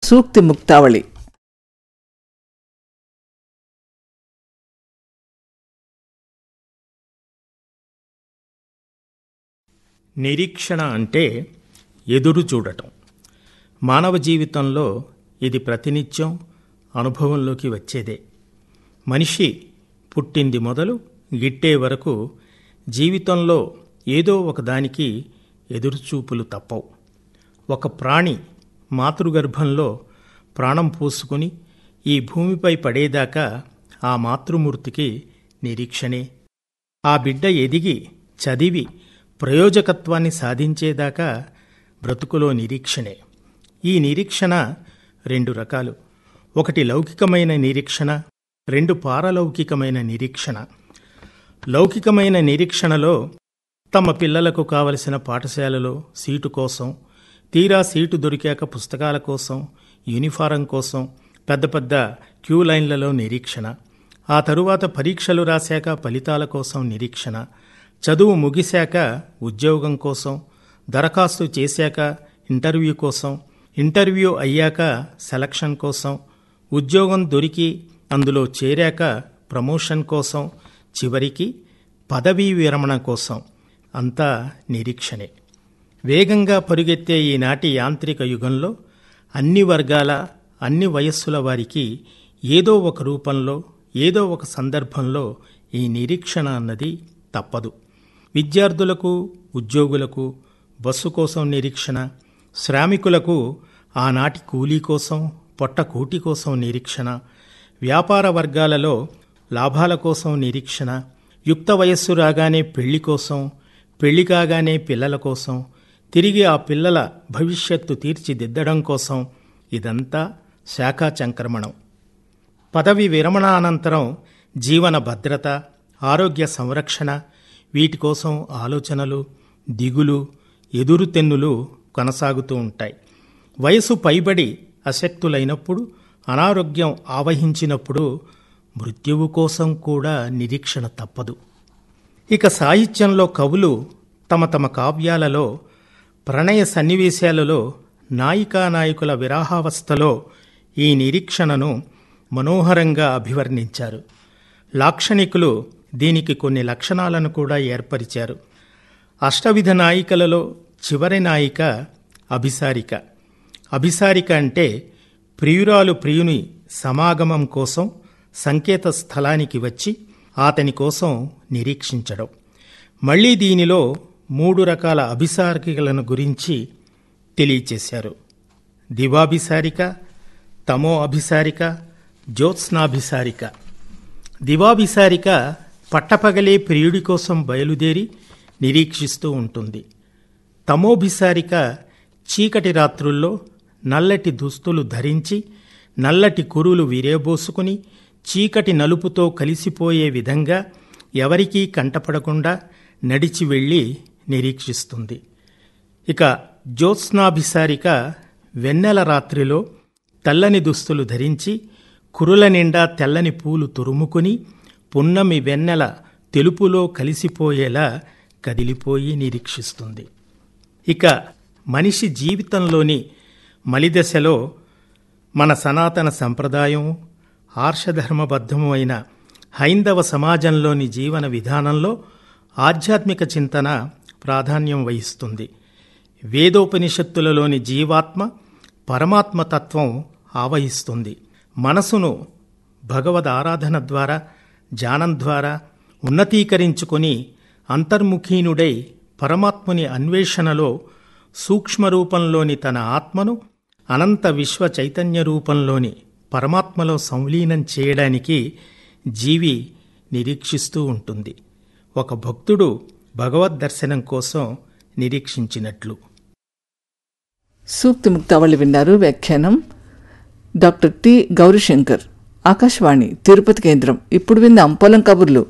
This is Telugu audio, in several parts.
సూక్తి ముక్తావళి నిరీక్షణ అంటే ఎదురు చూడటం మానవ జీవితంలో ఇది ప్రతినిత్యం అనుభవంలోకి వచ్చేదే మనిషి పుట్టింది మొదలు గిట్టే వరకు జీవితంలో ఏదో ఒకదానికి ఎదురుచూపులు తప్పవు ఒక ప్రాణి మాతృగర్భంలో ప్రాణం పూసుకుని ఈ భూమిపై పడేదాకా ఆ మాతృమూర్తికి నిరీక్షణే ఆ బిడ్డ ఎదిగి చదివి ప్రయోజకత్వాన్ని సాధించేదాకా బ్రతుకులో నిరీక్షణే ఈ నిరీక్షణ రెండు రకాలు ఒకటి లౌకికమైన నిరీక్షణ రెండు పారలౌకికమైన నిరీక్షణ లౌకికమైన నిరీక్షణలో తమ పిల్లలకు కావలసిన పాఠశాలలో సీటు కోసం తీరా సీటు దొరికాక పుస్తకాల కోసం యూనిఫారం కోసం పెద్ద పెద్ద క్యూ లైన్లలో నిరీక్షణ ఆ తరువాత పరీక్షలు రాశాక ఫలితాల కోసం నిరీక్షణ చదువు ముగిశాక ఉద్యోగం కోసం దరఖాస్తు చేశాక ఇంటర్వ్యూ కోసం ఇంటర్వ్యూ అయ్యాక సెలక్షన్ కోసం ఉద్యోగం దొరికి అందులో చేరాక ప్రమోషన్ కోసం చివరికి పదవీ విరమణ కోసం అంతా నిరీక్షణే వేగంగా పరుగెత్తే ఈనాటి యాంత్రిక యుగంలో అన్ని వర్గాల అన్ని వయస్సుల వారికి ఏదో ఒక రూపంలో ఏదో ఒక సందర్భంలో ఈ నిరీక్షణ అన్నది తప్పదు విద్యార్థులకు ఉద్యోగులకు బస్సు కోసం నిరీక్షణ శ్రామికులకు ఆనాటి కూలీ కోసం పొట్ట కూటి కోసం నిరీక్షణ వ్యాపార వర్గాలలో లాభాల కోసం నిరీక్షణ యుక్త వయస్సు రాగానే పెళ్లి కోసం పెళ్లి కాగానే పిల్లల కోసం తిరిగి ఆ పిల్లల భవిష్యత్తు తీర్చిదిద్దడం కోసం ఇదంతా శాఖా చంక్రమణం పదవి విరమణ అనంతరం జీవన భద్రత ఆరోగ్య సంరక్షణ వీటి కోసం ఆలోచనలు దిగులు ఎదురుతెన్నులు కొనసాగుతూ ఉంటాయి వయసు పైబడి అశక్తులైనప్పుడు అనారోగ్యం ఆవహించినప్పుడు మృత్యువు కోసం కూడా నిరీక్షణ తప్పదు ఇక సాహిత్యంలో కవులు తమ తమ కావ్యాలలో ప్రణయ సన్నివేశాలలో నాయికా నాయకుల విరాహావస్థలో ఈ నిరీక్షణను మనోహరంగా అభివర్ణించారు లాక్షణికులు దీనికి కొన్ని లక్షణాలను కూడా ఏర్పరిచారు అష్టవిధ నాయికలలో చివరి నాయిక అభిసారిక అభిసారిక అంటే ప్రియురాలు ప్రియుని సమాగమం కోసం సంకేత స్థలానికి వచ్చి అతని కోసం నిరీక్షించడం మళ్ళీ దీనిలో మూడు రకాల అభిసారికలను గురించి తెలియచేశారు దివాభిసారిక తమో అభిసారిక జ్యోత్స్నాభిసారిక దివాభిసారిక పట్టపగలే ప్రియుడి కోసం బయలుదేరి నిరీక్షిస్తూ ఉంటుంది తమోభిసారిక చీకటి రాత్రుల్లో నల్లటి దుస్తులు ధరించి నల్లటి కురులు విరేబోసుకుని చీకటి నలుపుతో కలిసిపోయే విధంగా ఎవరికీ కంటపడకుండా నడిచి వెళ్ళి నిరీక్షిస్తుంది ఇక జ్యోత్స్నాభిసారిక వెన్నెల రాత్రిలో తెల్లని దుస్తులు ధరించి కురుల నిండా తెల్లని పూలు తురుముకుని పున్నమి వెన్నెల తెలుపులో కలిసిపోయేలా కదిలిపోయి నిరీక్షిస్తుంది ఇక మనిషి జీవితంలోని మలిదశలో మన సనాతన సంప్రదాయం ఆర్షధర్మబద్ధము అయిన హైందవ సమాజంలోని జీవన విధానంలో ఆధ్యాత్మిక చింతన ప్రాధాన్యం వహిస్తుంది వేదోపనిషత్తులలోని జీవాత్మ పరమాత్మ తత్వం ఆవహిస్తుంది మనసును భగవద్ ఆరాధన ద్వారా ధ్యానం ద్వారా ఉన్నతీకరించుకొని అంతర్ముఖీనుడై పరమాత్ముని అన్వేషణలో సూక్ష్మరూపంలోని తన ఆత్మను అనంత విశ్వ చైతన్య రూపంలోని పరమాత్మలో సంలీనం చేయడానికి జీవి నిరీక్షిస్తూ ఉంటుంది ఒక భక్తుడు భగవద్ దర్శనం కోసం నిరీక్షించినట్లు సూక్తి ముక్తావళి విన్నారు వ్యాఖ్యానం డాక్టర్ టి గౌరీశంకర్ ఆకాశవాణి తిరుపతి కేంద్రం ఇప్పుడు విందాం పొలం కబుర్లు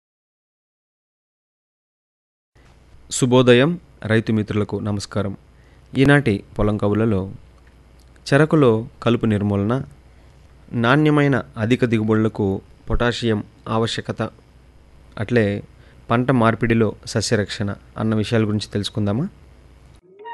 శుభోదయం రైతు మిత్రులకు నమస్కారం ఈనాటి పొలం కవులలో చెరకులో కలుపు నిర్మూలన నాణ్యమైన అధిక దిగుబడులకు పొటాషియం ఆవశ్యకత అట్లే పంట మార్పిడిలో సస్యరక్షణ అన్న విషయాల గురించి తెలుసుకుందామా